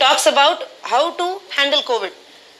Talks about how to handle Covid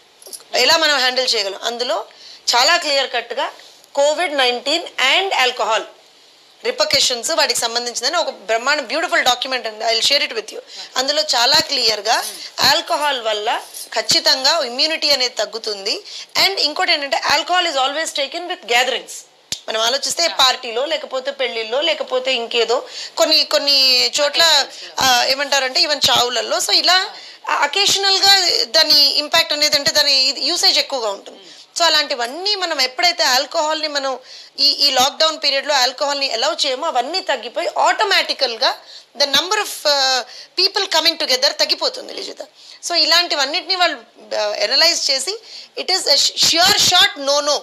ఎలా మనం handle చేయగలం అందులో చాలా క్లియర్ కట్గా Covid nineteen and alcohol repercussions వాటికి సంబంధించిందని ఒక బ్రహ్మాండ బ్యూటిఫుల్ డాక్యుమెంట్ ఉంది I share it with you అందులో చాలా క్లియర్గా ఆల్కహాల్ వల్ల ఖచ్చితంగా ఇమ్యూనిటీ అనేది తగ్గుతుంది అండ్ ఇంకోటి ఏంటంటే alcohol is always taken with gatherings మనం ఆలోచిస్తే పార్టీలో లేకపోతే పెళ్లిళ్ళలో లేకపోతే ఇంకేదో కొన్ని కొన్ని చోట్ల ఆ, ఏమంటారంటే ఈవెన్ చావులలో సో ఇలా అకేషనల్గా దాని ఇంపాక్ట్ అనేది అంటే దాని యూసేజ్ ఎక్కువగా ఉంటుంది సో అలాంటివన్నీ మనం ఎప్పుడైతే ఆల్కహాల్ని మనం ఈ ఈ లాక్డౌన్ పీరియడ్లో ఆల్కహాల్ని అలౌ చేయమో అవన్నీ తగ్గిపోయి ఆటోమేటికల్గా the number of people coming together తగ్గిపోతుంది లిజిత సో ఇలాంటివన్నిటిని వాళ్ళు ఎనలైజ్ చేసి it is sure short no no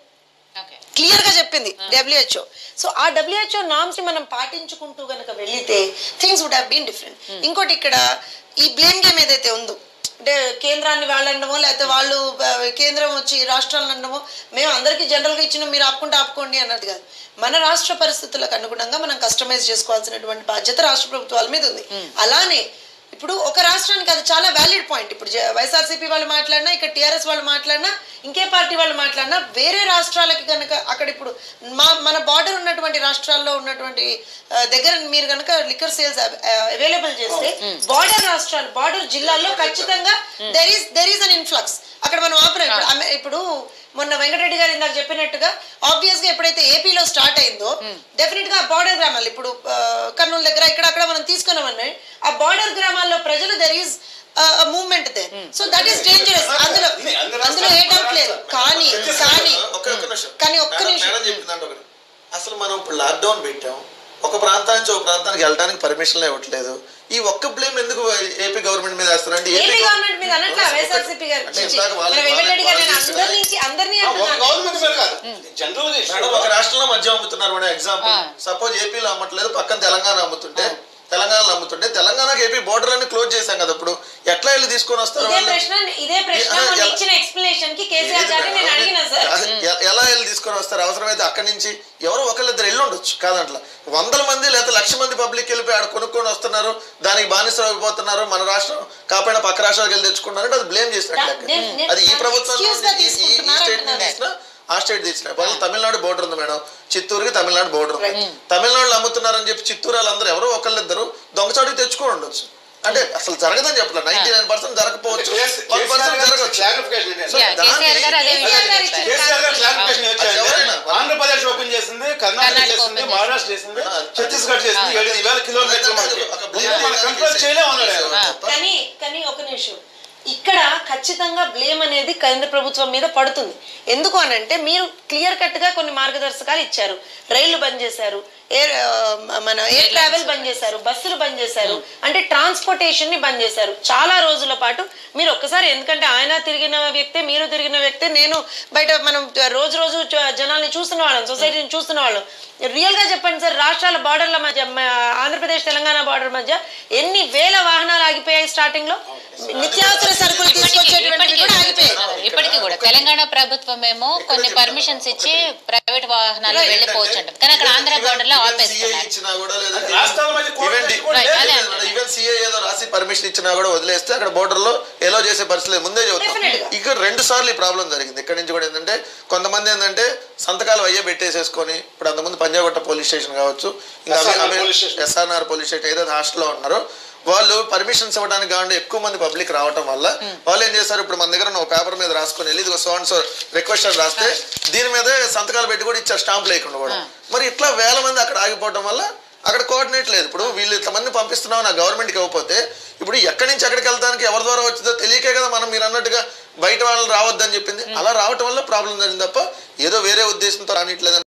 okay clear గా చెప్పింది డబ్ల్యూహెచ్ఓ సో ఆ డబ్ల్యూహెచ్ఓ నామ్స్ ని మనం పాటించుకుంటూ గనక వెళ్తే things would have been different ఇంకోటి ఇక్కడ ఈ బ్లేమ్ గేమ్ ఏదైతే ఉందో అంటే కేంద్రాన్ని వాళ్ళు అనడమో లేకపోతే వాళ్ళు ఆ, కేంద్రం వచ్చి రాష్ట్రాలను అనడమో మేము అందరికీ జనరల్గా ఇచ్చిన మీరు ఆపుకుంటే ఆపుకోండి అన్నది కాదు మన రాష్ట్ర పరిస్థితులకు అనుగుణంగా మనం కస్టమైజ్ చేసుకోవాల్సినటువంటి బాధ్యత రాష్ట్ర ప్రభుత్వాల మీద ఉంది అలానే ఇప్పుడు ఒక రాష్ట్రానికి అది చాలా వ్యాలిడ్ పాయింట్ ఇప్పుడు జ- వైఎస్ఆర్సీపీ వాళ్ళు మాట్లాడినా ఇక్కడ టీఆర్ఎస్ వాళ్ళు మాట్లాడినా ఇంకే పార్టీ వాళ్ళు మాట్లాడినా వేరే రాష్ట్రాలకి కనుక అక్కడ ఇప్పుడు మా మన బార్డర్ ఉన్నటువంటి రాష్ట్రాల్లో ఉన్నటువంటి ఆ, దగ్గర మీరు కనుక లిక్కర్ సేల్స్ అవైలబుల్ చేస్తే బార్డర్ రాష్ట్రాలు బార్డర్ జిల్లాల్లో ఖచ్చితంగా there is there is an influx అక్కడ మనం ఆపరేట్ ఇప్పుడు అమె- ఇప్పుడు మొన్న వెంకటరెడ్డి గారు ఇందాక చెప్పినట్టుగా ఆబ్వియస్ గా ఎప్పుడైతే ఏపీలో స్టార్ట్ అయిందో డెఫినెట్ గా బార్డర్ గ్రామాలు ఇప్పుడు ఆ, కర్నూలు దగ్గర ఇక్కడ అక్కడ మనం తీసుకున్నామన్నాయి ఆ బార్డర్ గ్రామాల్లో ప్రజలు there is movement they so that is dangerous అందులో అన్ని- అన్ని అందులో ఏ డౌట్ లేదు కానీ కానీ ఒకే ఒక్క నిమిషం కానీ ఒక్క మేడం- నిమిషం. మేడం చెప్పిందంటే ఒకటి అసలు మనం ఇప్పుడు లాక్డౌన్ పెట్టాం ఒక ప్రాంతం నుంచి ఒక ప్రాంతానికి వెళ్ళడానికి పర్మిషన్లు ఇవ్వట్లేదు ఈ ఒక్క బ్లేమ్ ఎందుకు ఏపీ గవర్నమెంట్ మీద వేస్తారంటే ఏపీ గవర్నమెంట్ మీద అన్నట్ల వైఎస్ఆర్సీపీ గారు అంటే ఇందాక వాళ్ళు- మన వెంకటరెడ్డి గారు నేను వాళ్ళు అందరినీ అందరినీ ఒక అంటున్నాను గవర్నమెంట్ మీద కాదు జనరల్ మేడం ఒక రాష్ట్రంలో మద్యం అమ్ముతున్నారు మేడం ఎగ్జాంపుల్ ఆ. సపోజ్ ఏపీలో అమ్మట్లేదు పక్కన తెలంగాణ అమ్ముతుంటే తెలంగాణలో అమ్ముతుంటే తెలంగాణకి ఏపీ బోర్డర్ అన్ని క్లోజ్ చేశాం కదా ఇప్పుడు ఎట్లా వెళ్ళి తీసుకొని వస్తారు ఇదే వాళ్ళు ప్రశ్న ఇదే ప్రశ్న ఏ- మొన్న ఎలా- ఇచ్చిన ఎక్స్ప్లెనేషన్ కి కేసీఆర్ ఏది గారిని నేను మేడం? అడిగిన సార్ అది ఎ- ఎలా వెళ్ళి తీసుకొని వస్తారు అవసరమైతే అక్కడి నుంచి ఎవరో ఒకళ్ళిద్దరు వెళ్ళి ఉండొచ్చు కాదంట్లా వందల మంది లేదా లక్ష మంది పబ్లిక్ వెళ్ళిపోయి ఆడ కొనుక్కొని వస్తున్నారు దానికి బానిసలు అయిపోతున్నారు మన రాష్ట్రం కాపాడిన పక్క రాష్ట్రాలకు వెళ్ళి తెచ్చుకున్నారు అంటే అది బ్లేమ్ చేసినట్టు దా- నేను- లెక్క. నేను అది ఈ ప్రభుత్వం excuse గా ఈ- ఈ- ఈ తీసుకుంటున్నారు స్టేట్ నుంచి అంటున్నారు. తీసినా ఆ స్టేట్ తీసిన వాళ్ళు తమిళనాడు బోర్డర్ ఉంది మేడం చిత్తూరుకి తమిళనాడు బోర్డర్ ఉంది తమిళనాడులో అమ్ముతున్నారని చెప్పి చిత్తూరు వాళ్ళందరూ ఎవరో ఒకళ్ళిద్దరు దొంగచాటుకి తెచ్చుకొని ఉండొచ్చు అంటే అసలు జరగదని చెప్పలేదు నైన్టీ నైన్ పర్సెంట్ జరగకపోవచ్చు వన్ పర్సెంట్ జరగచ్చు క్లారిఫికేషన్ సో యా, దాన్ని- కేసీఆర్ గారు అదే విషయం కేసీఆర్ గారు చెప్పారు. ఇచ్చిన కేసీఆర్ గారు క్లారిఫికేషన్ అది ఎవరైనా? వచ్చారు ఆంధ్రప్రదేశ్ ఓపెన్ చేసింది కర్ణాటక కర్ణాటక చేసింది open చేసింది. మహారాష్ట్ర చేసింది ఆ, ఛత్తీస్గఢ్ చేసింది ఆ. ఏడు వేల కిలోమీటర్లు మనకి ఒక blame మనం కంట్రోల్ చేయలేము అన్నాడు ఆయన. ఆ. తప్ప. కానీ కానీ ఒక నిమిషం ఇక్కడ ఖచ్చితంగా బ్లేమ్ అనేది కేంద్ర ప్రభుత్వం మీద పడుతుంది ఎందుకు అని అంటే మీరు క్లియర్ కట్ గా కొన్ని మార్గదర్శకాలు ఇచ్చారు రైళ్లు బంద్ చేశారు ఎయిర్ ఆ, మన ఎయిర్ ట్రావెల్ బంద్ చేశారు బస్సులు బంద్ చేశారు అంటే ట్రాన్స్పోర్టేషన్ ని బంద్ చేశారు చాలా రోజుల పాటు మీరు ఒక్కసారి ఎందుకంటే ఆయన తిరిగిన వ్యక్తే మీరు తిరిగిన వ్యక్తే నేను బయట మనం రోజు రోజు చ- జనాల్ని చూస్తున్న వాళ్ళం సొసైటీని చూస్తున్న వాళ్ళం రియల్ గా చెప్పండి సార్ రాష్ట్రాల బార్డర్ల మధ్య మ- ఆంధ్రప్రదేశ్ తెలంగాణ బార్డర్ మధ్య ఎన్ని వేల వాహనాలు ఆగిపోయాయి స్టార్టింగ్ లో నిత్యావసర సరుకులు తీసుకొచ్చేటువంటివి ఇప్పటికీ కూడా ఆగిపోయాయి ఇప్పటికీ కూడా తెలంగాణ ప్రభుత్వం ఏమో కొన్ని పర్మిషన్స్ ఇచ్చి ప్రైవేట్ వాహనాలు వెళ్ళిపోవచ్చు అంటారు కానీ అక్కడ ఆంధ్ర బార్డర్ లో ఈవెన్ CA ఆపేస్తున్నారు ఇచ్చినా కూడా లేదంటే రాష్ట్రాల మధ్య కోర్టు ఈవెన్ తెచ్చి కూడా Right, లేదు. అదే లేదు, అంటున్నా. ఈవెన్ సీఏ ఏదో రాసి పర్మిషన్ ఇచ్చినా కూడా వదిలేస్తే అక్కడ బోర్డర్ లో ఎలో చేసే పరిస్థితి లేదు. ముందే చెబుతాం Definitely. ఇక్కడ రెండు సార్లు ఈ ప్రాబ్లం జరిగింది ఇక్కడ నుంచి కూడా ఏంటంటే కొంతమంది ఏంటంటే సంతకాలు అయ్యే పెట్టేసేసుకొని ఇప్పుడు అంతకుముందు పంజాగుట్ట పోలీస్ స్టేషన్ కావచ్చు ఇంకా SRNR police station. SRR police station ఏదైతే హాస్టల్లో ఉన్నారో వాళ్ళు పర్మిషన్స్ ఇవ్వడానికి కాకుండా ఎక్కువ మంది పబ్లిక్ రావటం వల్ల వాళ్ళు ఏం చేస్తారు ఇప్పుడు మన దగ్గర ఉన్న ఒక పేపర్ మీద రాసుకొని వెళ్ళి ఇదిగో సో అండ్ సో రిక్వెస్ట్ అని రాస్తే దీని మీదే సంతకాలు పెట్టి కూడా ఇచ్చారు స్టాంప్ లేకుండా కూడా మరి ఇట్లా వేల మంది అక్కడ ఆగిపోవటం వల్ల అక్కడ కోఆర్డినేట్ లేదు ఇప్పుడు వీళ్ళు ఇంతమంది పంపిస్తున్నాం నా గవర్నమెంట్కి ఇవ్వకపోతే ఇప్పుడు ఎక్కడి నుంచి ఎక్కడికి వెళ్తానికి ఎవరి ద్వారా వచ్చిందో తెలియకే కదా మనం మీరు అన్నట్టుగా బయట వాళ్ళు రావద్దని చెప్పింది అలా రావటం వల్ల ప్రాబ్లం జరిగింది తప్ప ఏదో వేరే ఉద్దేశంతో రానిట్లేదు